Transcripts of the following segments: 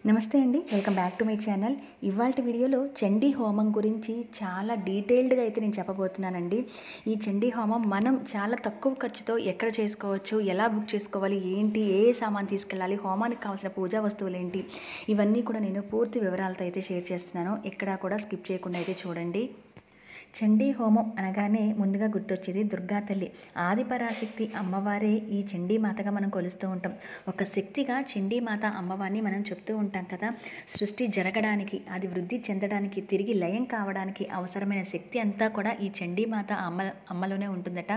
నమస్తే అండి welcome back to my channel ఇవాళ వీడియోలో చండీ హోమం గురించి చాలా డీటెయిల్డ్గా అయితే నేను చెప్పబోతున్నానండి ఈ చండీ హోమం మనం చాలా తక్కువ ఖర్చుతో ఎక్కడ చేసుకోవచ్చు ఎలా బుక్ చేసుకోవాలి ఏంటి ఏ ఏ సామాన్ తీసుకెళ్ళాలి హోమానికి కావాల్సిన పూజా వస్తువులు ఏంటి ఇవన్నీ కూడా నేను పూర్తి వివరాలతో అయితే షేర్ చేస్తున్నాను ఎక్కడా కూడా స్కిప్ చేయకుండా అయితే చూడండి చండీ హోమం అనగానే ముందుగా గుర్తొచ్చేది దుర్గా తల్లి ఆదిపరాశక్తి అమ్మవారే ఈ చండీ మాతగా మనం కొలుస్తూ ఉంటాం ఒక శక్తిగా చండీ మాత అమ్మవారిని మనం చెప్తూ ఉంటాం కదా సృష్టి జరగడానికి అది వృద్ధి చెందడానికి తిరిగి లయం కావడానికి అవసరమైన శక్తి అంతా కూడా ఈ చండీ మాత అమ్మ అమ్మలోనే ఉంటుందట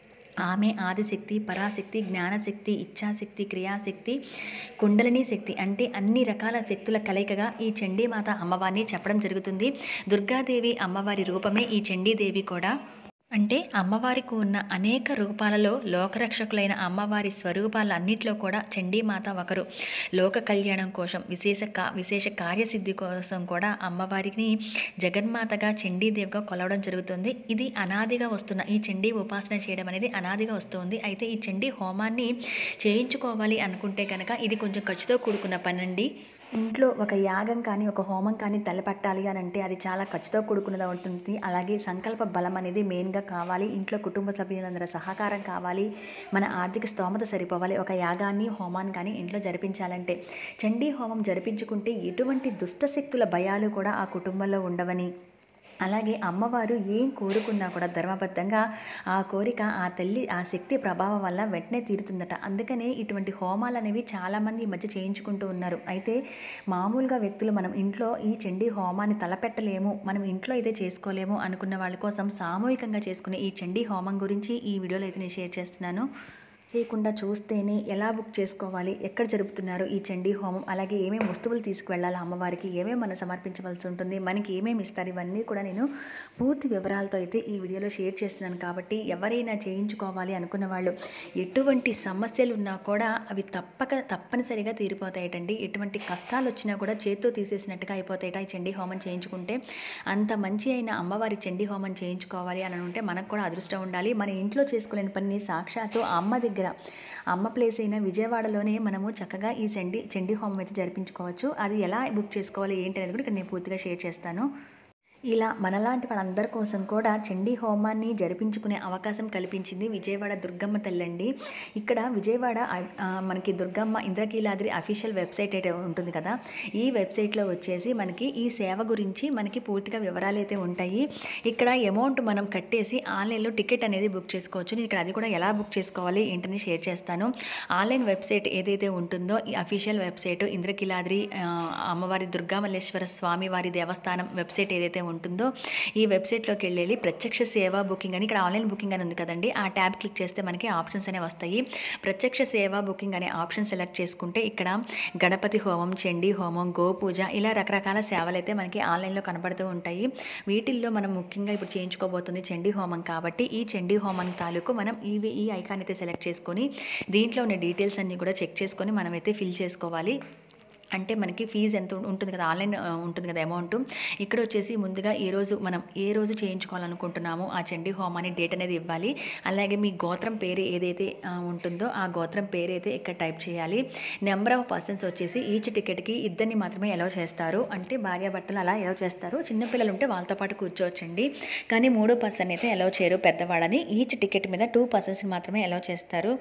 ఆమె ఆదిశక్తి పరాశక్తి జ్ఞానశక్తి ఇచ్ఛాశక్తి క్రియాశక్తి కుండలిని శక్తి అంటే అన్ని రకాల శక్తుల కలయికగా ఈ చండీమాత అమ్మవారిని చెప్పడం జరుగుతుంది దుర్గాదేవి అమ్మవారి రూపమే ఈ చండీదేవి కూడా అంటే అమ్మవారికి ఉన్న అనేక రూపాలలో లోకరక్షకులైన అమ్మవారి స్వరూపాలన్నింటిలో కూడా చండీమాత ఒకరు లోక కళ్యాణం కోసం విశేష కా విశేష కార్యసిద్ధి కోసం కూడా అమ్మవారిని జగన్మాతగా చండీదేవిగా కొలవడం జరుగుతుంది ఇది అనాదిగా వస్తున్న ఈ చండీ ఉపాసన చేయడం అనేది అనాదిగా వస్తుంది అయితే ఈ చండీ హోమాన్ని చేయించుకోవాలి అనుకుంటే కనుక ఇది కొంచెం ఖర్చుతో కూడుకున్న పనండి ఇంట్లో ఒక యాగం కానీ ఒక హోమం కానీ తలపట్టాలి అని అంటే అది చాలా ఖర్చుతో కూడుకున్నది ఉంటుంది అలాగే సంకల్ప బలం అనేది మెయిన్గా కావాలి ఇంట్లో కుటుంబ సభ్యులందరి సహకారం కావాలి మన ఆర్థిక స్తోమత సరిపోవాలి ఒక యాగాన్ని హోమాన్ని కానీ ఇంట్లో జరిపించాలంటే చండీ హోమం జరిపించుకుంటే ఎటువంటి దుష్టశక్తుల భయాలు కూడా ఆ కుటుంబంలో ఉండవని అలాగే అమ్మవారు ఏం కోరుకున్నా కూడా ధర్మబద్ధంగా ఆ కోరిక ఆ తల్లి ఆ శక్తి ప్రభావం వల్ల వెంటనే తీరుతుందట అందుకనే ఇటువంటి హోమాలు అనేవి చాలామంది ఈ మధ్య చేయించుకుంటూ ఉన్నారు అయితే మామూలుగా వ్యక్తులు మనం ఇంట్లో ఈ చండీ హోమాన్ని తలపెట్టలేము మనం ఇంట్లో అయితే చేసుకోలేము అనుకున్న వాళ్ళ కోసం సామూహికంగా చేసుకునే ఈ చండీ హోమం గురించి ఈ వీడియోలో అయితే నేను షేర్ చేస్తున్నాను చేయకుండా చూస్తేనే ఎలా బుక్ చేసుకోవాలి ఎక్కడ జరుపుతున్నారు ఈ చండీ హోమం అలాగే ఏమేమి వస్తువులు తీసుకువెళ్ళాలి అమ్మవారికి ఏమేమి మనం సమర్పించవలసి ఉంటుంది మనకి ఏమేమి ఇస్తారు ఇవన్నీ కూడా నేను పూర్తి వివరాలతో అయితే ఈ వీడియోలో షేర్ చేస్తున్నాను కాబట్టి ఎవరైనా చేయించుకోవాలి అనుకున్న వాళ్ళు ఎటువంటి సమస్యలు ఉన్నా కూడా అవి తప్పక తప్పనిసరిగా తీరిపోతాయటండి ఎటువంటి కష్టాలు వచ్చినా కూడా చేత్తో తీసేసినట్టుగా అయిపోతాయట ఈ చండీ హోమం చేయించుకుంటే అంత మంచి అయిన అమ్మవారి చండీ హోమం చేయించుకోవాలి అని ఉంటే మనకు కూడా అదృష్టం ఉండాలి మన ఇంట్లో చేసుకోలేని పని సాక్షాత్తు అమ్మ దగ్గర అమ్మ ప్లేస్ అయిన విజయవాడలోనే మనము చక్కగా ఈ చండీ చండీ హోమం అయితే జరిపించుకోవచ్చు అది ఎలా బుక్ చేసుకోవాలి ఏంటి అనేది కూడా ఇక్కడ నేను పూర్తిగా షేర్ చేస్తాను ఇలా మనలాంటి వాళ్ళందరి కోసం కూడా చండీ హోమాన్ని జరిపించుకునే అవకాశం కల్పించింది విజయవాడ దుర్గమ్మ తల్లండి ఇక్కడ విజయవాడ ఆ, మనకి దుర్గమ్మ ఇంద్రకీలాద్రి అఫీషియల్ వెబ్సైట్ అయితే ఉంటుంది కదా ఈ వెబ్సైట్లో వచ్చేసి మనకి ఈ సేవ గురించి మనకి పూర్తిగా వివరాలు అయితే ఉంటాయి ఇక్కడ అమౌంట్ మనం కట్టేసి ఆన్లైన్లో టికెట్ అనేది బుక్ చేసుకోవచ్చు నేను ఇక్కడ అది కూడా ఎలా బుక్ చేసుకోవాలి ఏంటని షేర్ చేస్తాను ఆన్లైన్ వెబ్సైట్ ఏదైతే ఉంటుందో ఈ అఫీషియల్ వెబ్సైట్ ఇంద్రకీలాద్రి ఆ, అమ్మవారి దుర్గామల్లేశ్వర స్వామి వారి దేవస్థానం వెబ్సైట్ ఏదైతే ఉంటుందో ఈ వెబ్సైట్లోకి వెళ్ళి ప్రత్యక్ష సేవా బుకింగ్ అని ఇక్కడ ఆన్లైన్ బుకింగ్ అని ఉంది కదండి ఆ ట్యాబ్ క్లిక్ చేస్తే మనకి ఆప్షన్స్ అనేవి వస్తాయి ప్రత్యక్ష సేవా బుకింగ్ అనే ఆప్షన్ సెలెక్ట్ చేసుకుంటే ఇక్కడ గణపతి హోమం చండీ హోమం గోపూజ ఇలా రకరకాల సేవలు అయితే మనకి ఆన్లైన్లో కనబడుతూ ఉంటాయి వీటిల్లో మనం ముఖ్యంగా ఇప్పుడు చేయించుకోబోతుంది చండీ హోమం కాబట్టి ఈ చండీ హోమం తాలూకు మనం ఇవి ఈ ఐకాన్ అయితే సెలెక్ట్ చేసుకొని దీంట్లో ఉన్న డీటెయిల్స్ అన్నీ కూడా చెక్ చేసుకొని మనమైతే ఫిల్ చేసుకోవాలి అంటే మనకి ఫీజు ఎంత ఉంటుంది కదా ఆన్లైన్ ఆ, ఉంటుంది కదా అమౌంట్ ఇక్కడ వచ్చేసి ముందుగా ఏ రోజు మనం ఏ రోజు చేయించుకోవాలనుకుంటున్నామో ఆ చండీ హోమాన్ని డేట్ అనేది ఇవ్వాలి అలాగే మీ గోత్రం పేరు ఏదైతే ఆ, ఉంటుందో ఆ గోత్రం పేరు అయితే ఇక్కడ టైప్ చేయాలి నెంబర్ ఆఫ్ పర్సన్స్ వచ్చేసి ఈచ్ టికెట్కి ఇద్దరిని మాత్రమే అలౌ చేస్తారు అంటే భార్యాభర్తలు అలా అలౌ చేస్తారు చిన్నపిల్లలు ఉంటే వాళ్ళతో పాటు కూర్చోవచ్చండి కానీ మూడో పర్సన్ అయితే అలౌ చేయరు పెద్దవాళ్ళని ఈచ్ టికెట్ మీద టూ పర్సన్స్ని మాత్రమే అలౌ చేస్తారు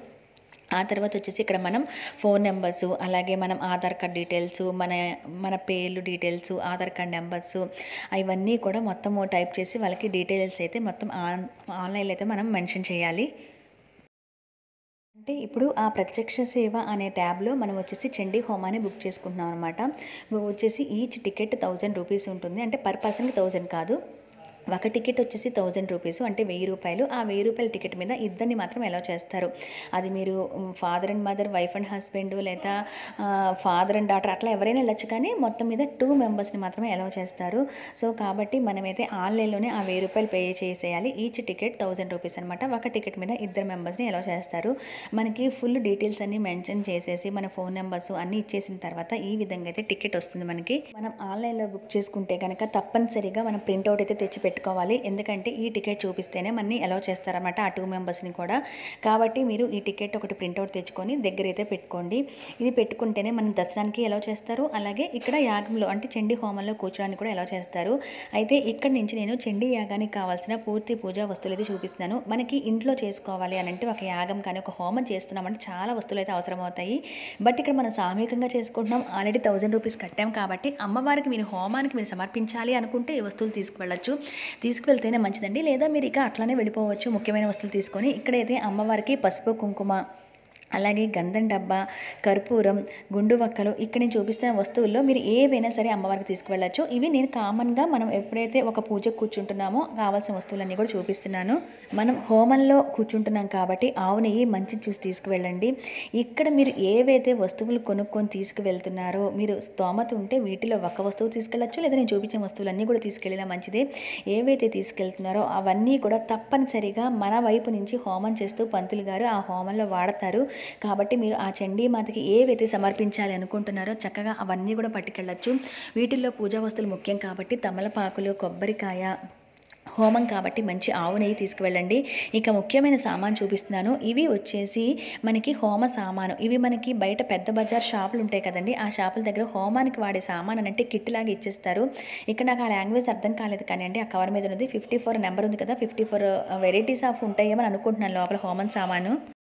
ఆ తర్వాత వచ్చేసి ఇక్కడ మనం ఫోన్ నెంబర్స్ అలాగే మనం ఆధార్ కార్డ్ డీటెయిల్స్ మన మన పేర్లు డీటెయిల్స్ ఆధార్ కార్డ్ నెంబర్స్ ఇవన్నీ కూడా మొత్తం టైప్ చేసి వాళ్ళకి డీటెయిల్స్ అయితే మొత్తం ఆన్ ఆన్లైన్లో అయితే మనం మెన్షన్ చేయాలి అంటే ఇప్పుడు ఆ ప్రత్యక్ష సేవ అనే ట్యాబ్లో మనం వచ్చేసి చండీ హోమాన్ని బుక్ చేసుకుంటున్నాం అనమాట వచ్చేసి ఈచ్ టికెట్ థౌజండ్ రూపీస్ ఉంటుంది అంటే పర్ పర్సన్కి థౌజండ్ కాదు ఒక టికెట్ వచ్చేసి థౌజండ్ రూపీస్ అంటే వెయ్యి రూపాయలు ఆ వెయ్యి రూపాయల టికెట్ మీద ఇద్దరిని మాత్రం అలౌ చేస్తారు అది మీరు father and mother wife and husband లేదా ఫాదర్ అండ్ డాటర్ అట్లా ఎవరైనా వెళ్ళొచ్చు కానీ మొత్తం మీద టూ మెంబర్స్ని మాత్రమే అలౌ చేస్తారు సో కాబట్టి మనమైతే ఆన్లైన్లోనే ఆ వెయ్యి రూపాయలు పే చేసేయాలి ఈచ్ టికెట్ థౌజండ్ రూపీస్ అనమాట ఒక టికెట్ మీద ఇద్దరు మెంబర్స్ని అలౌ చేస్తారు మనకి ఫుల్ డీటెయిల్స్ అన్ని మెన్షన్ చేసేసి మన ఫోన్ నెంబర్స్ అన్నీ ఇచ్చేసిన తర్వాత ఈ విధంగా అయితే టికెట్ వస్తుంది మనకి మనం ఆన్లైన్లో బుక్ చేసుకుంటే కనుక తప్పనిసరిగా మనం ప్రింట్అవుట్ అయితే తెచ్చి పెట్టుకోవాలి ఎందుకంటే ఈ టికెట్ చూపిస్తేనే మనని అలౌ చేస్తారన్నమాట ఆ టూ మెంబర్స్ని కూడా కాబట్టి మీరు ఈ టికెట్ ఒకటి ప్రింట్అవుట్ తెచ్చుకొని దగ్గర అయితే పెట్టుకోండి ఇది పెట్టుకుంటేనే మనం దర్శనానికి ఎలా చేస్తారు అలాగే ఇక్కడ యాగంలో అంటే చండీ హోమంలో కూర్చోడానికి కూడా ఎలా చేస్తారు అయితే ఇక్కడ నుంచి నేను చండీ యాగానికి కావాల్సిన పూర్తి పూజా వస్తువులు అయితే చూపిస్తున్నాను మనకి ఇంట్లో చేసుకోవాలి అని అంటే ఒక యాగం కానీ ఒక హోమం చేస్తున్నామంటే చాలా వస్తువులు అయితే అవసరం అవుతాయి బట్ ఇక్కడ మనం సామూహికంగా చేసుకుంటున్నాం ఆల్రెడీ థౌజండ్ రూపీస్ కట్టాం కాబట్టి అమ్మవారికి మీరు హోమానికి మీరు సమర్పించాలి అనుకుంటే ఈ వస్తువులు తీసుకువెళ్ళచ్చు తీసుకువెళ్తేనే మంచిదండి లేదా మీరు ఇక అట్లానే వెళ్ళిపోవచ్చు ముఖ్యమైన వస్తువులు తీసుకొని ఇక్కడైతే అమ్మవారికి పసుపు కుంకుమ అలాగే గంధం డబ్బా కర్పూరం గుండు వక్కలు ఇక్కడ నేను చూపిస్తున్న వస్తువుల్లో మీరు ఏవైనా సరే అమ్మవారికి తీసుకువెళ్ళచ్చు ఇవి నేను కామన్గా మనం ఎప్పుడైతే ఒక పూజకు కూర్చుంటున్నామో కావాల్సిన వస్తువులన్నీ కూడా చూపిస్తున్నాను మనం హోమంలో కూర్చుంటున్నాం కాబట్టి ఆవు నెయ్యి మంచి చూసి తీసుకువెళ్ళండి ఇక్కడ మీరు ఏవైతే వస్తువులు కొనుక్కొని తీసుకువెళ్తున్నారో మీరు స్తోమత ఉంటే వీటిలో ఒక వస్తువు తీసుకెళ్ళచ్చు లేదా నేను చూపించిన వస్తువులన్నీ కూడా తీసుకెళ్ళినా మంచిదే ఏవైతే తీసుకెళ్తున్నారో అవన్నీ కూడా తప్పనిసరిగా మన వైపు నుంచి హోమం చేస్తూ పంతులు గారు ఆ హోమంలో వాడతారు కాబట్టి మీరు ఆ చండీమాతకి ఏవైతే సమర్పించాలి అనుకుంటున్నారో చక్కగా అవన్నీ కూడా పట్టుకెళ్ళచ్చు వీటిల్లో పూజా వస్తువులు ముఖ్యం కాబట్టి తమలపాకులు కొబ్బరికాయ హోమం కాబట్టి మంచి ఆవు నెయ్యి తీసుకువెళ్ళండి ఇక ముఖ్యమైన సామాన్ చూపిస్తున్నాను ఇవి వచ్చేసి మనకి హోమ సామాను ఇవి మనకి బయట పెద్ద బజార్ షాపులు ఉంటాయి కదండి ఆ షాపుల దగ్గర హోమానికి వాడే సామాన్ అని అంటే కిట్ లాగా ఇచ్చేస్తారు ఇక్కడ నాకు ఆ లాంగ్వేజ్ అర్థం కాలేదు కానీ అండి ఆ కవర్ మీద ఉన్నది ఫిఫ్టీ ఫోర్ నెంబర్ ఉంది కదా ఫిఫ్టీ ఫోర్ వెరైటీస్ ఆఫ్ ఉంటాయేమో అని అనుకుంటున్నాను లోపల హోమం సామాను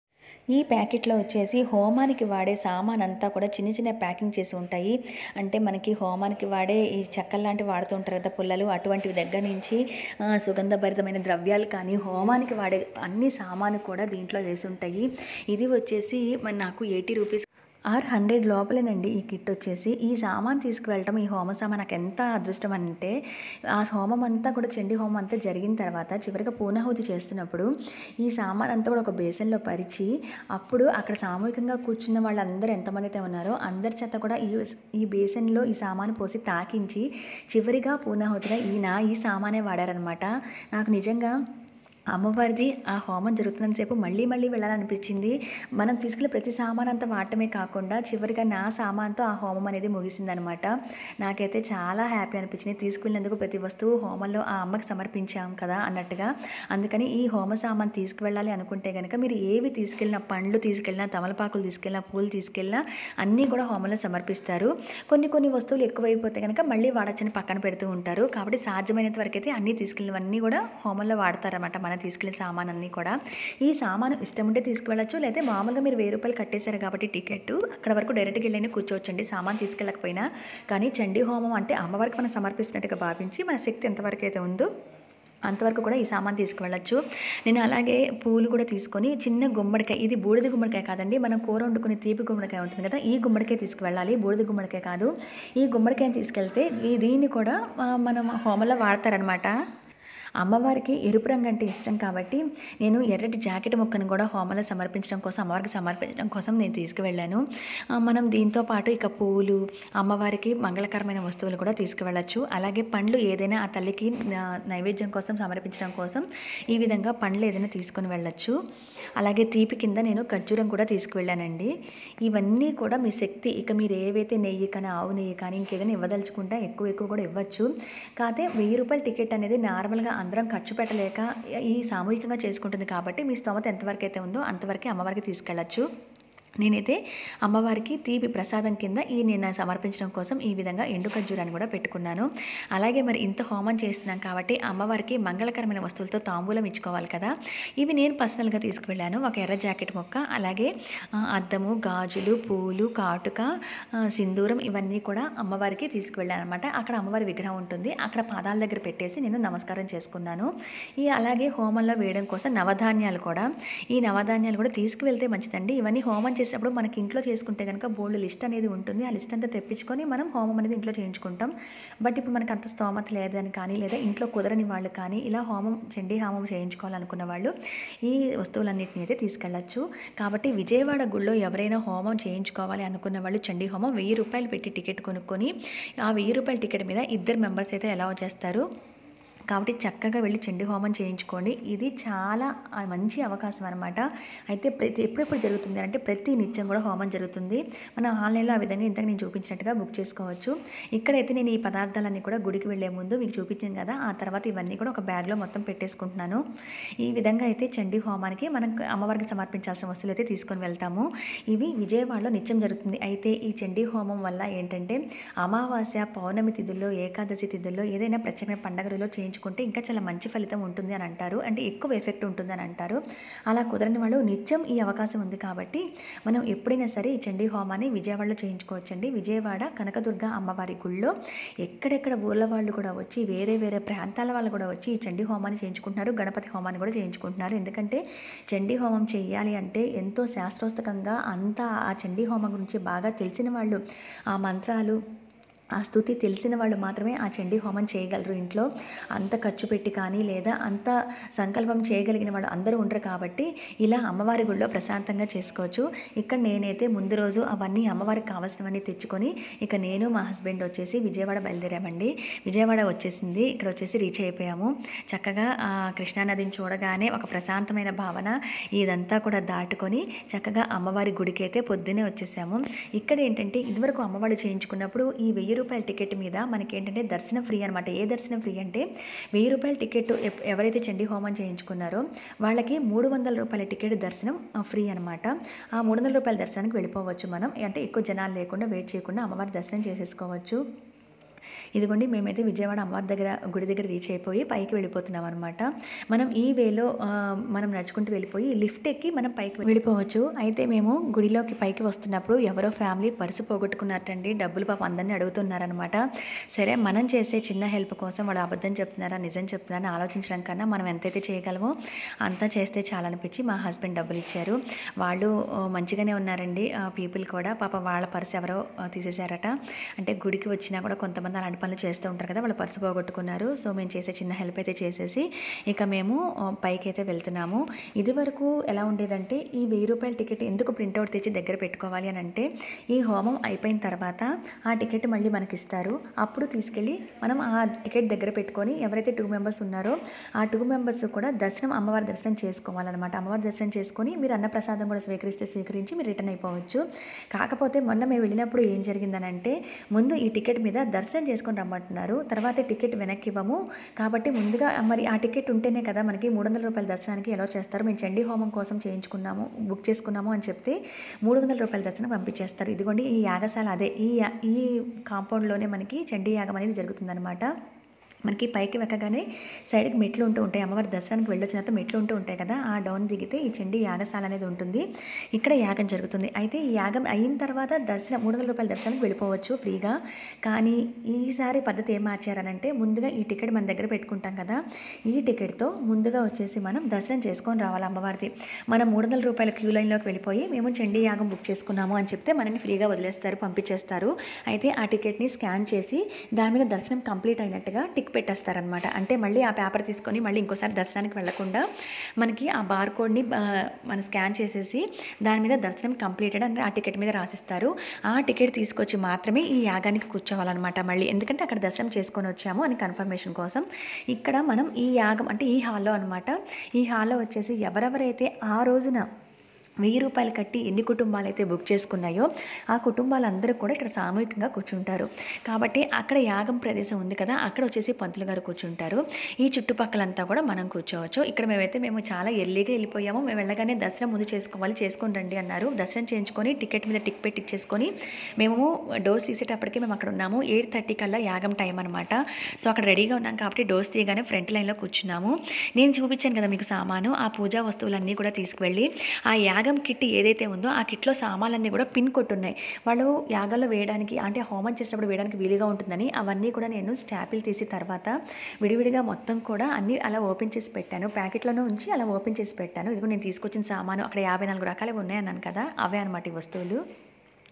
ఈ ప్యాకెట్లో వచ్చేసి హోమానికి వాడే సామాన్ అంతా కూడా చిన్న చిన్న ప్యాకింగ్ చేసి ఉంటాయి అంటే మనకి హోమానికి వాడే ఈ చెక్కలు లాంటివి వాడుతూ ఉంటారు కదా పుల్లలు అటువంటివి దగ్గర నుంచి ఆ, సుగంధభరితమైన ద్రవ్యాలు కానీ హోమానికి వాడే అన్ని సామాను కూడా దీంట్లో వేసి ఉంటాయి ఇది వచ్చేసి మన నాకు ఎయిటీ రూపీస్ ఆర్ హండ్రెడ్ లోపలేనండి ఈ కిట్ వచ్చేసి ఈ సామాన్ తీసుకువెళ్ళటం ఈ హోమ సామాన్ నాకు ఎంత అదృష్టం అంటే ఆ హోమం అంతా కూడా చండీ హోమం అంతా జరిగిన తర్వాత చివరిగా పూర్ణాహుతి చేస్తున్నప్పుడు ఈ సామాన్ అంతా కూడా ఒక బేసన్లో పరిచి అప్పుడు అక్కడ సామూహికంగా కూర్చున్న వాళ్ళందరూ ఎంతమంది అయితే ఉన్నారో అందరి చేత కూడా ఈ ఈ బేసన్లో ఈ సామాను పోసి తాకించి చివరిగా పూర్ణాహుతిగా ఈయన ఈ సామానే వాడారనమాట నాకు నిజంగా అమ్మవారిది ఆ హోమం జరుగుతున్నంతసేపు మళ్ళీ మళ్ళీ వెళ్ళాలనిపించింది మనం తీసుకెళ్ళే ప్రతి సామాన్ అంతా వాడటమే కాకుండా చివరిగా నా సామాన్తో ఆ హోమం అనేది ముగిసిందనమాట నాకైతే చాలా హ్యాపీ అనిపించింది తీసుకెళ్ళినందుకు ప్రతి వస్తువు హోమంలో ఆ అమ్మకి సమర్పించాం కదా అన్నట్టుగా అందుకని ఈ హోమ సామాన్ తీసుకువెళ్ళాలి అనుకుంటే కనుక మీరు ఏవి తీసుకెళ్ళినా పండ్లు తీసుకెళ్ళినా తమలపాకులు తీసుకెళ్ళినా పూలు తీసుకెళ్ళినా అన్నీ కూడా హోమంలో సమర్పిస్తారు కొన్ని కొన్ని వస్తువులు ఎక్కువైపోతే కనుక మళ్ళీ వాడచ్చని పక్కన పెడుతూ ఉంటారు కాబట్టి సాధ్యమైనంత వరకు అయితే అన్నీ తీసుకెళ్ళినవన్నీ కూడా హోమంలో వాడతారన్నమాట మనం తీసుకెళ్ళిన సామాన్ అన్నీ కూడా ఈ సామాను ఇష్టం ఉంటే తీసుకువెళ్ళచ్చు లేకపోతే మామూలుగా మీరు వెయ్యి రూపాయలు కట్టేశారు కాబట్టి టికెట్ అక్కడ వరకు డైరెక్ట్గా వెళ్ళి కూర్చోవచ్చండి సామాన్ తీసుకెళ్ళకపోయినా కానీ చండీ హోమం అంటే అమ్మవారికి మనం సమర్పిస్తున్నట్టుగా భావించి మన శక్తి ఎంతవరకు అయితే ఉందో అంతవరకు కూడా ఈ సామాన్ తీసుకువెళ్ళచ్చు నేను అలాగే పూలు కూడా తీసుకొని చిన్న గుమ్మడికాయ ఇది బూడిద గుమ్మడికాయ కాదండి మనం కూర వండుకునే తీపి గుమ్మడికాయ ఉంటుంది కదా ఈ గుమ్మడికాయ తీసుకువెళ్ళాలి బూడిద గుమ్మడికాయ కాదు ఈ గుమ్మడికాయని తీసుకెళ్తే ఈ దీన్ని కూడా ఆ, మనం హోమంలో వాడతారనమాట అమ్మవారికి ఎరుపు రంగు అంటే ఇష్టం కాబట్టి నేను ఎర్రటి జాకెట్ ముక్కను కూడా హోమంలో సమర్పించడం కోసం అమ్మవారికి సమర్పించడం కోసం నేను తీసుకువెళ్ళాను ఆ, మనం దీంతో పాటు ఇక పూలు అమ్మవారికి మంగళకరమైన వస్తువులు కూడా తీసుకువెళ్ళచ్చు అలాగే పండ్లు ఏదైనా ఆ తల్లికి ఆ, నైవేద్యం కోసం సమర్పించడం కోసం ఈ విధంగా పండ్లు ఏదైనా తీసుకొని వెళ్ళచ్చు అలాగే తీపి కింద నేను ఖర్జూరం కూడా తీసుకువెళ్ళానండి ఇవన్నీ కూడా మీ శక్తి ఇక మీరు ఏవైతే నెయ్యి కానీ ఆవు నెయ్యి కానీ ఇంకేదైనా ఇవ్వదలుచుకుంటే ఎక్కువ ఎక్కువ కూడా ఇవ్వచ్చు కాకపోతే వెయ్యి రూపాయల టికెట్ అనేది నార్మల్గా అందరం ఖర్చు పెట్టలేక ఈ సామూహికంగా చేసుకుంటుంది కాబట్టి మీ స్తోమత ఎంతవరకు అయితే ఉందో అంతవరకే అమ్మవారికి తీసుకెళ్ళచ్చు నేనైతే అమ్మవారికి తీపి ప్రసాదం కింద ఈ నేను సమర్పించడం కోసం ఈ విధంగా ఎండు ఖర్జూరాన్ని కూడా పెట్టుకున్నాను అలాగే మరి ఇంత హోమం చేస్తున్నాం కాబట్టి అమ్మవారికి మంగళకరమైన వస్తువులతో తాంబూలం ఇచ్చుకోవాలి కదా ఇవి నేను పర్సనల్గా తీసుకువెళ్ళాను ఒక ఎర్ర జాకెట్ మొక్క అలాగే ఆ, అద్దము గాజులు పూలు కాటుక ఆ, సింధూరం ఇవన్నీ కూడా అమ్మవారికి తీసుకువెళ్ళాను అనమాట అక్కడ అమ్మవారి విగ్రహం ఉంటుంది అక్కడ పాదాల దగ్గర పెట్టేసి నేను నమస్కారం చేసుకున్నాను ఈ అలాగే హోమంలో వేయడం కోసం నవధాన్యాలు కూడా ఈ నవధాన్యాలు కూడా తీసుకువెళ్తే మంచిదండి ఇవన్నీ హోమం చేసినప్పుడు మనకి ఇంట్లో చేసుకుంటే కనుక బోల్డ్ లిస్ట్ అనేది ఉంటుంది ఆ లిస్ట్ అంతా తెప్పించుకొని మనం హోమం అనేది ఇంట్లో చేయించుకుంటాం బట్ ఇప్పుడు మనకు అంత స్తోమత లేదని కానీ లేదా ఇంట్లో కుదరని వాళ్ళు కానీ ఇలా హోమం చండీ హోమం చేయించుకోవాలనుకున్న వాళ్ళు ఈ వస్తువులన్నింటినీ అయితే తీసుకెళ్ళచ్చు కాబట్టి విజయవాడ గుళ్ళో ఎవరైనా హోమం చేయించుకోవాలి అనుకున్న వాళ్ళు చండీ హోమం వెయ్యి రూపాయలు పెట్టి టికెట్ కొనుక్కొని ఆ వెయ్యి రూపాయల టికెట్ మీద ఇద్దరు మెంబర్స్ అయితే ఎలా చేస్తారు కాబట్టి చక్కగా వెళ్ళి చండీ హోమం చేయించుకోండి ఇది చాలా ఆ, మంచి అవకాశం అనమాట అయితే ప్రతి ఎప్పుడెప్పుడు జరుగుతుంది అంటే ప్రతి నిత్యం కూడా హోమం జరుగుతుంది మనం ఆన్లైన్లో ఆ విధంగా ఇంతకు నేను చూపించినట్టుగా బుక్ చేసుకోవచ్చు ఇక్కడైతే నేను ఈ పదార్థాలన్నీ కూడా గుడికి వెళ్ళే ముందు మీకు చూపించాను కదా ఆ తర్వాత ఇవన్నీ కూడా ఒక బ్యాగ్లో మొత్తం పెట్టేసుకుంటున్నాను ఈ విధంగా అయితే చండీ హోమానికి మనం అమ్మవారికి సమర్పించాల్సిన వస్తువులు అయితే తీసుకొని వెళ్తాము ఇవి విజయవాడలో నిత్యం జరుగుతుంది అయితే ఈ చండీ హోమం వల్ల ఏంటంటే అమావాస్య పౌర్ణమి తిథుల్లో ఏకాదశి తిథుల్లో ఏదైనా ప్రత్యేకమైన పండగ రోజులో చేయించుకుంటే ఇంకా చాలా మంచి ఫలితం ఉంటుంది అని అంటారు అంటే ఎక్కువ ఎఫెక్ట్ ఉంటుంది అని అంటారు అలా కుదరని వాళ్ళు నిత్యం ఈ అవకాశం ఉంది కాబట్టి మనం ఎప్పుడైనా సరే ఈ చండీ హోమాన్ని విజయవాడలో చేయించుకోవచ్చండి విజయవాడ కనకదుర్గ అమ్మవారి గుళ్ళో ఎక్కడెక్కడ ఊళ్ళ వాళ్ళు కూడా వచ్చి వేరే వేరే ప్రాంతాల వాళ్ళు కూడా వచ్చి ఈ చండీ హోమాన్ని చేయించుకుంటున్నారు గణపతి హోమాన్ని కూడా చేయించుకుంటున్నారు ఎందుకంటే చండీ హోమం చేయాలి అంటే ఎంతో శాస్త్రోస్తకంగా అంతా ఆ చండీ హోమం గురించి బాగా తెలిసిన వాళ్ళు ఆ మంత్రాలు ఆ స్థుతి తెలిసిన వాళ్ళు మాత్రమే ఆ చండీ హోమం చేయగలరు ఇంట్లో అంత ఖర్చు పెట్టి కానీ లేదా అంత సంకల్పం చేయగలిగిన వాళ్ళు అందరూ ఉండరు కాబట్టి ఇలా అమ్మవారి గుళ్ళో ప్రశాంతంగా చేసుకోవచ్చు ఇక్కడ నేనైతే ముందు రోజు అవన్నీ అమ్మవారికి కావాల్సినవన్నీ తెచ్చుకొని ఇక నేను మా హస్బెండ్ వచ్చేసి విజయవాడ బయలుదేరామండి విజయవాడ వచ్చేసింది ఇక్కడ వచ్చేసి రీచ్ అయిపోయాము చక్కగా ఆ కృష్ణానదిని చూడగానే ఒక ప్రశాంతమైన భావన ఇదంతా కూడా దాటుకొని చక్కగా అమ్మవారి గుడికి అయితే పొద్దునే వచ్చేసాము ఇక్కడ ఏంటంటే ఇదివరకు అమ్మవాళ్ళు చేయించుకున్నప్పుడు ఈ వెయ్యి రూపాయల టికెట్ మీద మనకి ఏంటంటే దర్శనం ఫ్రీ అనమాట ఏ దర్శనం ఫ్రీ అంటే వెయ్యి రూపాయల టికెట్ ఎప్- ఎవరైతే చండీ హోమం చేయించుకున్నారో వాళ్ళకి మూడు వందల రూపాయల టికెట్ దర్శనం ఆ, ఫ్రీ అనమాట ఆ మూడు వందల రూపాయల దర్శనానికి వెళ్ళిపోవచ్చు మనం అంటే ఎక్కువ జనాలు లేకుండా వెయిట్ చేయకుండా అమ్మవారి దర్శనం చేసేసుకోవచ్చు ఇదిగోండి మేమైతే విజయవాడ అమ్మవారి దగ్గర గుడి దగ్గర రీచ్ అయిపోయి పైకి వెళ్ళిపోతున్నాం అనమాట మనం ఈ వేలో ఆ, మనం నడుచుకుంటూ వెళ్ళిపోయి లిఫ్ట్ ఎక్కి మనం పైకి వెళ్ళిపోవచ్చు అయితే మేము గుడిలోకి పైకి వస్తున్నప్పుడు ఎవరో ఫ్యామిలీ పర్సు పోగొట్టుకున్నట్టండి డబ్బులు పాపం అందరినీ అడుగుతున్నారనమాట సరే మనం చేసే చిన్న హెల్ప్ కోసం వాళ్ళు అబద్ధం చెప్తున్నారా నిజం చెప్తున్నారా అని ఆలోచించడం కన్నా మనం ఎంతైతే చేయగలమో అంతా చేస్తే చాలనిపించి మా హస్బెండ్ డబ్బులు ఇచ్చారు వాళ్ళు ఆ, మంచిగానే ఉన్నారండి పీపుల్ కూడా పాప వాళ్ళ పర్సు ఎవరో ఆ, తీసేశారట అంటే గుడికి వచ్చినా కూడా కొంతమంది అలాంటి పనులు చేస్తూ ఉంటారు కదా వాళ్ళ పర్సు పోగొట్టుకున్నారు సో మేము చేసే చిన్న హెల్ప్ అయితే చేసేసి ఇక మేము ఆ, పైకి అయితే వెళ్తున్నాము ఇది వరకు ఎలా ఉండేదంటే ఈ వెయ్యి రూపాయల టికెట్ ఎందుకు ప్రింట్అవుట్ తెచ్చి దగ్గర పెట్టుకోవాలి అని అంటే ఈ హోమం అయిపోయిన తర్వాత ఆ టికెట్ మళ్ళీ మనకి ఇస్తారు అప్పుడు తీసుకెళ్ళి మనం ఆ టికెట్ దగ్గర పెట్టుకొని ఎవరైతే టూ మెంబర్స్ ఉన్నారో ఆ టూ మెంబర్స్ కూడా దర్శనం అమ్మవారి దర్శనం చేసుకోవాలన్నమాట అమ్మవారి దర్శనం చేసుకొని మీరు అన్నప్రసాదం కూడా స్వీకరిస్తే స్వీకరించి మీరు రిటర్న్ అయిపోవచ్చు కాకపోతే మొన్న మేము వెళ్ళినప్పుడు ఏం జరిగిందనంటే ముందు ఈ టికెట్ మీద దర్శనం చేసుకొని రమ్మంటున్నారు తర్వాత టికెట్ వెనక్కి ఇవ్వము కాబట్టి ముందుగా మరి ఆ టికెట్ ఉంటేనే కదా మనకి మూడు వందల రూపాయల దర్శనానికి ఎలా చేస్తారు మేము చండీ హోమం కోసం చేయించుకున్నాము బుక్ చేసుకున్నాము అని చెప్తే మూడు వందల రూపాయల దర్శనం పంపించేస్తారు ఇదిగోండి ఈ యాగశాల అదే ఈ యా- ఈ కాంపౌండ్లోనే మనకి చండీ యాగం అనేది జరుగుతుందన్నమాట మనకి పైకి వెక్కగానే సైడ్కి మెట్లు ఉంటూ ఉంటాయి అమ్మవారి దర్శనానికి వెళ్ళొచ్చిన తర్వాత మెట్లు ఉంటూ ఉంటాయి కదా ఆ డౌన్ దిగితే ఈ చండీ యాగశాల అనేది ఉంటుంది ఇక్కడ యాగం జరుగుతుంది అయితే ఈ యాగం అయిన తర్వాత దర్శనం మూడు వందల రూపాయల దర్శనానికి వెళ్ళిపోవచ్చు ఫ్రీగా కానీ ఈసారి పద్ధతి ఏం మార్చారనంటే ముందుగా ఈ టికెట్ మన దగ్గర పెట్టుకుంటాం కదా ఈ టికెట్తో ముందుగా వచ్చేసి మనం దర్శనం చేసుకొని రావాలి అమ్మవారిది మనం మూడు వందల రూపాయల క్యూ లైన్లోకి వెళ్ళిపోయి మేము చండీ యాగం బుక్ చేసుకున్నాము అని చెప్తే మనని ఫ్రీగా వదిలేస్తారు పంపించేస్తారు అయితే ఆ టికెట్ని స్కాన్ చేసి దాని మీద దర్శనం కంప్లీట్ అయినట్టుగా టిక్ పెట్టేస్తారనమాట అంటే మళ్ళీ ఆ పేపర్ తీసుకొని మళ్ళీ ఇంకోసారి దర్శనానికి వెళ్ళకుండా మనకి ఆ బార్ కోడ్ని మనం స్కాన్ చేసేసి దాని మీద దర్శనం కంప్లీటెడ్ అని ఆ టికెట్ మీద రాసిస్తారు ఆ టికెట్ తీసుకొచ్చి మాత్రమే ఈ యాగానికి కూర్చోవాలన్నమాట మళ్ళీ ఎందుకంటే అక్కడ దర్శనం చేసుకొని వచ్చాము అని కన్ఫర్మేషన్ కోసం ఇక్కడ మనం ఈ యాగం అంటే ఈ హాల్లో అనమాట ఈ హాల్లో వచ్చేసి ఎవరెవరైతే ఆ రోజున వెయ్యి రూపాయలు కట్టి ఎన్ని కుటుంబాలు అయితే బుక్ చేసుకున్నాయో ఆ కుటుంబాలందరూ కూడా ఇక్కడ సామూహికంగా కూర్చుంటారు కాబట్టి అక్కడ యాగం ప్రదేశం ఉంది కదా అక్కడ వచ్చేసి పంతులు గారు కూర్చుంటారు ఈ చుట్టుపక్కలంతా కూడా మనం కూర్చోవచ్చు ఇక్కడ మేమైతే మేము చాలా ఎర్లీగా వెళ్ళిపోయాము మేము వెళ్ళగానే దర్శనం ముందు చేసుకోవాలి చేసుకొని రండి అన్నారు దర్శనం చేయించుకొని టికెట్ మీద టిక్ పెట్టి ఇచ్చేసుకొని మేము డోర్స్ తీసేటప్పటికి మేము అక్కడ ఉన్నాము ఎయిట్ థర్టీ కల్లా యాగం టైం అనమాట సో అక్కడ రెడీగా ఉన్నాం కాబట్టి డోర్స్ తీయగానే ఫ్రంట్ లైన్లో కూర్చున్నాము నేను చూపించాను కదా మీకు సామాను ఆ పూజా వస్తువులన్నీ కూడా తీసుకువెళ్ళి ఆ యాగం కిట్ ఏదైతే ఉందో ఆ కిట్లో సామాన్లన్నీ కూడా పిన్ కొట్టున్నాయి వాళ్ళు యాగాల్లో వేయడానికి అంటే హోమం చేసినప్పుడు వేయడానికి వీలుగా ఉంటుందని అవన్నీ కూడా నేను స్టాపిల్ తీసి తర్వాత విడివిడిగా మొత్తం కూడా అన్నీ అలా ఓపెన్ చేసి పెట్టాను ప్యాకెట్లోనే ఉంచి అలా ఓపెన్ చేసి పెట్టాను ఇదిగో నేను తీసుకొచ్చిన సామాను అక్కడ యాభై నాలుగు రకాలు ఉన్నాయి అన్నాను కదా అవే అనమాట ఈ వస్తువులు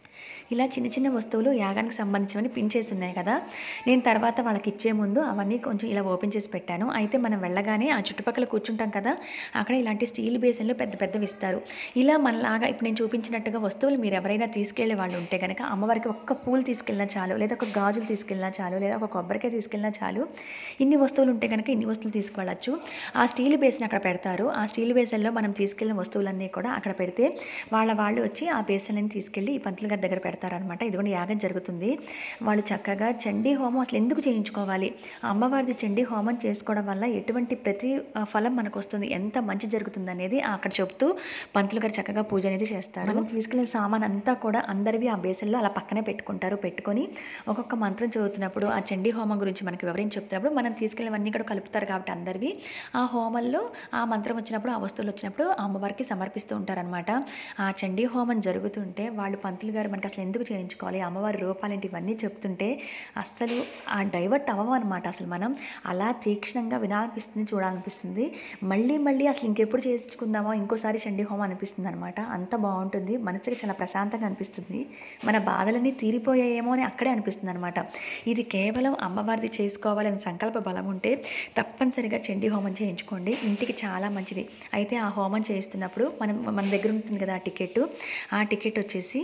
ఇలా చిన్న చిన్న వస్తువులు యాగానికి సంబంధించినవి పిన్ చేసి ఉన్నాయి కదా నేను తర్వాత వాళ్ళకి ఇచ్చే ముందు అవన్నీ కొంచెం ఇలా ఓపెన్ చేసి పెట్టాను అయితే మనం వెళ్ళగానే ఆ చుట్టుపక్కల కూర్చుంటాం కదా అక్కడ ఇలాంటి స్టీల్ బేసిన్లు పెద్ద పెద్దవి ఇస్తారు ఇలా మనలాగా ఇప్పుడు నేను చూపించినట్టుగా వస్తువులు మీరు ఎవరైనా తీసుకెళ్లే వాళ్ళు ఉంటే కనుక అమ్మవారికి ఒక్క పూలు తీసుకెళ్ళినా చాలు లేదా ఒక గాజులు తీసుకెళ్ళినా చాలు లేదా ఒక కొబ్బరికాయ తీసుకెళ్ళినా చాలు ఇన్ని వస్తువులు ఉంటే కనుక ఇన్ని వస్తువులు తీసుకువెళ్ళచ్చు ఆ స్టీల్ బేసిన్ అక్కడ పెడతారు ఆ స్టీల్ బేసిన్లో మనం తీసుకెళ్ళిన వస్తువులన్నీ కూడా అక్కడ పెడితే వాళ్ళ వాళ్ళు వచ్చి ఆ బేసిన్లని తీసుకెళ్ళి ఈ పంతులు గారి దగ్గర పెడతారనమాట ఇదిగోండి యాగం జరుగుతుంది వాళ్ళు చక్కగా చండీ హోమం అసలు ఎందుకు చేయించుకోవాలి అమ్మవారిది చండీ హోమం చేసుకోవడం వల్ల ఎటువంటి ప్రతి ఆ, ఫలం మనకు వస్తుంది ఎంత మంచి జరుగుతుంది అనేది అక్కడ చెప్తూ పంతులు గారు చక్కగా పూజ అనేది చేస్తారు మనం తీసుకెళ్ళిన సామాన్ అంతా కూడా అందరివి ఆ బేసిన్లో అలా పక్కనే పెట్టుకుంటారు పెట్టుకొని ఒక్కొక్క మంత్రం చదువుతున్నప్పుడు ఆ చండీ హోమం గురించి మనకి వివరించి చెప్తున్నప్పుడు మనం తీసుకెళ్ళినవన్నీ కూడా కలుపుతారు కాబట్టి అందరివి ఆ హోమంలో ఆ మంత్రం వచ్చినప్పుడు ఆ వస్తువులు వచ్చినప్పుడు ఆ అమ్మవారికి సమర్పిస్తూ ఉంటారనమాట ఆ చండీ హోమం జరుగుతుంటే వాళ్ళు పంతులు గారు మనకి అసలు ఎందుకు చేయించుకోవాలి అమ్మవారి రూపాలేంటి ఇవన్నీ చెప్తుంటే అస్సలు ఆ డైవర్ట్ అవ్వం అనమాట అసలు మనం అలా తీక్షణంగా వినాలనిపిస్తుంది చూడాలనిపిస్తుంది మళ్ళీ మళ్ళీ అసలు ఇంకెప్పుడు చేయించుకుందామో ఇంకోసారి చండీ హోమం అనిపిస్తుంది అనమాట అంత బాగుంటుంది మనసుకి చాలా ప్రశాంతంగా అనిపిస్తుంది మన బాధలన్నీ తీరిపోయాయేమో అని అక్కడే అనిపిస్తుంది అనమాట ఇది కేవలం అమ్మవారిది చేసుకోవాలని సంకల్ప బలం ఉంటే తప్పనిసరిగా చండీ హోమం చేయించుకోండి ఇంటికి చాలా మంచిది అయితే ఆ హోమం చేస్తున్నప్పుడు మనం మన దగ్గర ఉంటుంది కదా ఆ టికెట్ ఆ టికెట్ వచ్చేసి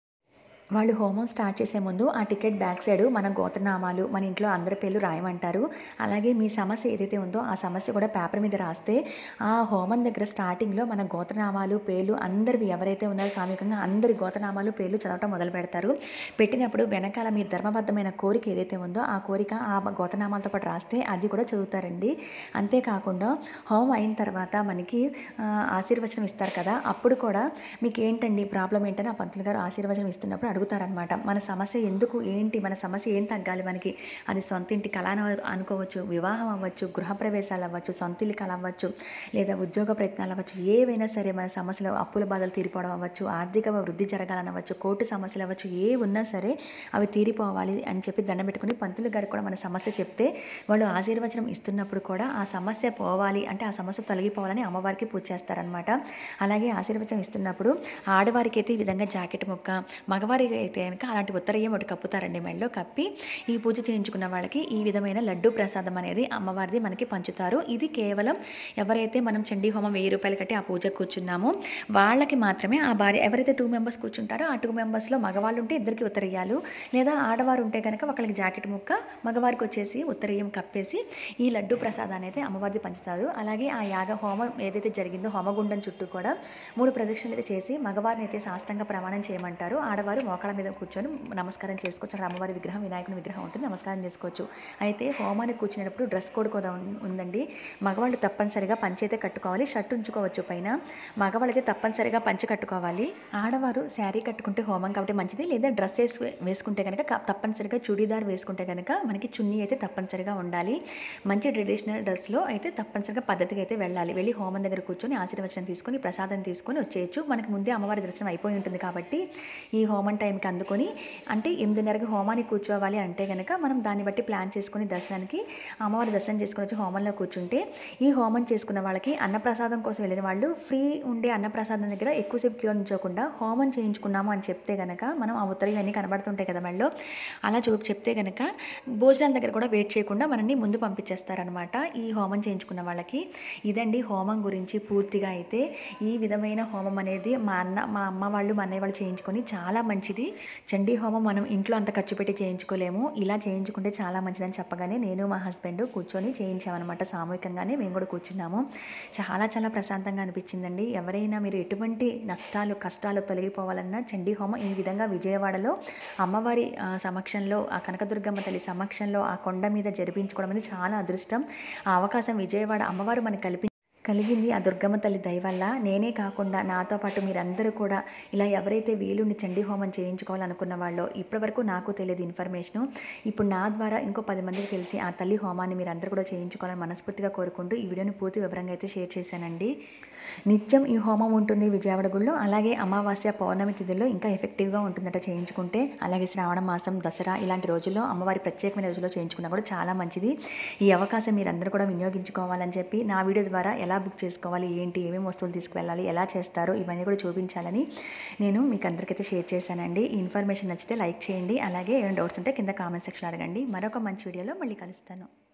వాళ్ళు హోమం స్టార్ట్ చేసే ముందు ఆ టికెట్ బ్యాక్ సైడ్ మన గోత్రనామాలు మన ఇంట్లో అందరి పేర్లు రాయమంటారు అలాగే మీ సమస్య ఏదైతే ఉందో ఆ సమస్య కూడా పేపర్ మీద రాస్తే ఆ హోమం దగ్గర స్టార్టింగ్లో మన గోత్రనామాలు పేర్లు అందరివి ఎవరైతే ఉన్నారో సామూహికంగా అందరి గోత్రనామాలు పేర్లు చదవటం మొదలు పెడతారు పెట్టినప్పుడు వెనకాల మీ ధర్మబద్ధమైన కోరిక ఏదైతే ఉందో ఆ కోరిక ఆ గోత్రనామాలతో పాటు రాస్తే అది కూడా చదువుతారండి అంతేకాకుండా హోమం అయిన తర్వాత మనకి ఆ, ఆశీర్వచనం ఇస్తారు కదా అప్పుడు కూడా మీకు ఏంటండి ప్రాబ్లం ఏంటని ఆ పంతులు గారు ఆశీర్వచనం ఇస్తున్నప్పుడు అడుగుతారనమాట మన సమస్య ఎందుకు ఏంటి మన సమస్య ఏం తగ్గాలి మనకి అది సొంత ఇంటి కళ అన- అనుకోవచ్చు వివాహం అవ్వచ్చు గృహప్రవేశాలు అవ్వచ్చు సొంత ఇల్లు కళ అవ్వచ్చు లేదా ఉద్యోగ ప్రయత్నాలు అవ్వచ్చు ఏవైనా సరే మన సమస్యలు అప్పుల బాధలు తీరిపోవడం అవ్వచ్చు ఆర్థిక వృద్ధి జరగాలనవచ్చు కోర్టు సమస్యలు అవ్వచ్చు ఏ ఉన్నా సరే అవి తీరిపోవాలి అని చెప్పి దండం పెట్టుకుని పంతులు గారికి కూడా మన సమస్య చెప్తే వాళ్ళు ఆశీర్వచనం ఇస్తున్నప్పుడు కూడా ఆ సమస్య పోవాలి అంటే ఆ సమస్య తొలగిపోవాలని అమ్మవారికి పూజ చేస్తారనమాట అలాగే ఆశీర్వచనం ఇస్తున్నప్పుడు ఆడవారికి అయితే ఈ విధంగా జాకెట్ ముక్క మగవారికి అయితే కనుక అలాంటి ఉత్తరయ్యం ఒకటి కప్పుతారండి మెడలో కప్పి ఈ పూజ చేయించుకున్న వాళ్ళకి ఈ విధమైన లడ్డు ప్రసాదం అనేది అమ్మవారిది మనకి పంచుతారు ఇది కేవలం ఎవరైతే మనం చండీ హోమం వెయ్యి రూపాయలు కట్టి ఆ పూజకు కూర్చున్నామో వాళ్ళకి మాత్రమే ఆ భార్య ఎవరైతే టూ మెంబర్స్ కూర్చుంటారో ఆ టూ మెంబర్స్లో మగవాళ్ళు ఉంటే ఇద్దరికి ఉత్తరయ్యాలు లేదా ఆడవారు ఉంటే కనుక ఒకరికి జాకెట్ ముక్క మగవారికి వచ్చేసి ఉత్తరయ్యం కప్పేసి ఈ లడ్డు ప్రసాదాన్ని అయితే అమ్మవారిది పంచుతారు అలాగే ఆ యాగ హోమం ఏదైతే జరిగిందో హోమగుండం చుట్టూ కూడా మూడు ప్రదక్షిణలు అయితే చేసి మగవారిని అయితే సాష్టంగా ప్రమాణం చేయమంటారు ఆడవారు మోకాళ్ళ మీద కూర్చొని నమస్కారం చేసుకోవచ్చు అక్కడ అమ్మవారి విగ్రహం వినాయకుని విగ్రహం ఉంటుంది నమస్కారం చేసుకోవచ్చు అయితే హోమానికి కూర్చునేటప్పుడు డ్రెస్ కోడ్ కూడా ఉం- ఉందండి మగవాళ్ళు తప్పనిసరిగా పంచి అయితే కట్టుకోవాలి షర్ట్ ఉంచుకోవచ్చు పైన మగవాళ్ళు అయితే తప్పనిసరిగా పంచి కట్టుకోవాలి ఆడవారు శారీ కట్టుకుంటే హోమం కాబట్టి మంచిది లేదా డ్రెస్ వేసి వేసుకుంటే కనుక క- తప్పనిసరిగా చుడీదార్ వేసుకుంటే కనుక మనకి చున్నీ అయితే తప్పనిసరిగా ఉండాలి మంచి ట్రెడిషనల్ డ్రెస్లో అయితే తప్పనిసరిగా పద్ధతిగా అయితే వెళ్ళాలి వెళ్ళి హోమం దగ్గర కూర్చొని ఆశీర్వచనం తీసుకొని ప్రసాదం తీసుకొని వచ్చేయచ్చు మనకు ముందే అమ్మవారి దర్శనం అయిపోయి ఉంటుంది కాబట్టి ఈ హోమం టైంకి అందుకొని అంటే ఎనిమిదిన్నరకి హోమానికి కూర్చోవాలి అంటే కనుక మనం దాన్ని బట్టి ప్లాన్ చేసుకుని దర్శనానికి అమ్మవారి దర్శనం చేసుకుని వచ్చి హోమంలో కూర్చుంటే ఈ హోమం చేసుకున్న వాళ్ళకి అన్నప్రసాదం కోసం వెళ్ళిన వాళ్ళు ఫ్రీ ఉండే అన్నప్రసాదం దగ్గర ఎక్కువసేపు క్యూ ఉంచకుండా హోమం చేయించుకున్నాము అని చెప్తే కనుక మనం ఆ ఉత్తరం ఇవన్నీ కనబడుతుంటాయి కదా మెడలో అలా చూ చెప్తే కనుక భోజనాల దగ్గర కూడా వెయిట్ చేయకుండా మనల్ని ముందు పంపించేస్తారనమాట ఈ హోమం చేయించుకున్న వాళ్ళకి ఇదండి హోమం గురించి పూర్తిగా అయితే ఈ విధమైన హోమం అనేది మా అన్న మా అమ్మ వాళ్ళు మా అన్నయ్య వాళ్ళు చేయించుకొని చాలా మంచిది చండీ హోమం మనం ఇంట్లో అంత ఖర్చు పెట్టి చేయించుకోలేము ఇలా చేయించుకుంటే చాలా మంచిదని చెప్పగానే నేను మా హస్బెండ్ కూర్చొని చేయించామన్నమాట సామూహికంగానే మేము కూడా కూర్చున్నాము చాలా చాలా ప్రశాంతంగా అనిపించిందండి ఎవరైనా మీరు ఎటువంటి నష్టాలు కష్టాలు తొలగిపోవాలన్నా చండీ హోమం ఈ విధంగా విజయవాడలో అమ్మవారి ఆ, సమక్షంలో ఆ కనకదుర్గమ్మ తల్లి సమక్షంలో ఆ కొండ మీద జరిపించుకోవడం అనేది చాలా అదృష్టం ఆ అవకాశం విజయవాడ అమ్మవారు మనకు కల్పి కలిగింది ఆ దుర్గమ్మ తల్లి దయ వల్ల నేనే కాకుండా నాతో పాటు మీరందరూ కూడా ఇలా ఎవరైతే వీలుని చండీ హోమం చేయించుకోవాలనుకున్న వాళ్ళో ఇప్పటివరకు నాకు తెలియదు ఇన్ఫర్మేషను ఇప్పుడు నా ద్వారా ఇంకో పది మందికి తెలిసి ఆ తల్లి హోమాన్ని మీరు అందరూ కూడా చేయించుకోవాలని మనస్ఫూర్తిగా కోరుకుంటూ ఈ వీడియోని పూర్తి వివరంగా అయితే షేర్ చేశానండి నిత్యం ఈ హోమం ఉంటుంది విజయవాడ గుడిలో అలాగే అమావాస్య పౌర్ణమి తిథుల్లో ఇంకా ఎఫెక్టివ్గా ఉంటుందట చేయించుకుంటే అలాగే శ్రావణ మాసం దసరా ఇలాంటి రోజుల్లో అమ్మవారి ప్రత్యేకమైన రోజుల్లో చేయించుకున్నా కూడా చాలా మంచిది ఈ అవకాశం మీరందరూ కూడా వినియోగించుకోవాలని చెప్పి నా వీడియో ద్వారా ఎలా ఎలా బుక్ చేసుకోవాలి ఏంటి ఏమేమి వస్తువులు తీసుకువెళ్ళాలి ఎలా చేస్తారో ఇవన్నీ కూడా చూపించాలని నేను మీకు అందరికైతే షేర్ చేశానండి ఈ ఇన్ఫర్మేషన్ నచ్చితే లైక్ చేయండి అలాగే ఏమైనా డౌట్స్ ఉంటే కింద కామెంట్ సెక్షన్ అడగండి మరొక మంచి వీడియోలో మళ్ళీ కలుస్తాను